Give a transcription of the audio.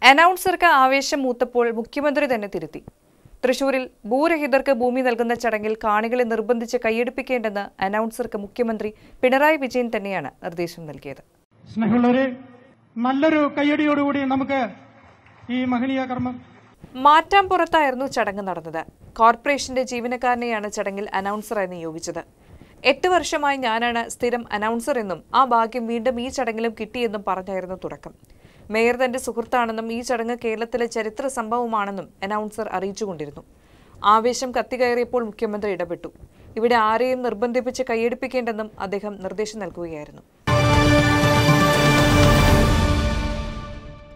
അനൗൺസർക്ക് ആവേശം മൂത്തപ്പോൾ മുഖ്യമന്ത്രി തന്നെ തിരുത്തി തൃശൂരിൽ ഭൂരഹിതർക്ക് ഭൂമി നൽകുന്ന ചടങ്ങിൽ കാണികളെ നിർബന്ധിച്ച് കൈയടിപ്പിക്കേണ്ടെന്ന് അനൗൺസർക്ക് മുഖ്യമന്ത്രി പിണറായി വിജയൻ തന്നെയാണ് നിർദ്ദേശം നൽകിയത് സ്നേഹമുള്ളവരെ നല്ലൊരു കയ്യടിയോടുകൂടി നമുക്ക് ഈ മഹനീയ കർമ്മം മാറ്റാമ്പുറത്തായിരുന്നു ചടങ്ങ് നടന്നത് കോർപ്പറേഷന്റെ ജീവനക്കാരനെയാണ് ചടങ്ങിൽ അനൗൺസറായി നിയോഗിച്ചത് എട്ട് വർഷമായി ഞാനാണ് സ്ഥിരം അനൗൺസർ എന്നും ആ ഭാഗ്യം വീണ്ടും ഈ ചടങ്ങിലും കിട്ടിയെന്നും പറഞ്ഞായിരുന്നു തുടക്കം മേയർ തന്റെ സുഹൃത്താണെന്നും ഈ ചടങ്ങ് കേരളത്തിലെ ചരിത്ര സംഭവമാണെന്നും അനൗൺസർ അറിയിച്ചുകൊണ്ടിരുന്നു ആവേശം കത്തികയറിയപ്പോൾ മുഖ്യമന്ത്രി ഇടപെട്ടു ഇവിടെ ആരെയും നിർബന്ധിപ്പിച്ച് കൈയടിപ്പിക്കേണ്ടെന്നും അദ്ദേഹം നിർദ്ദേശം നൽകുകയായിരുന്നു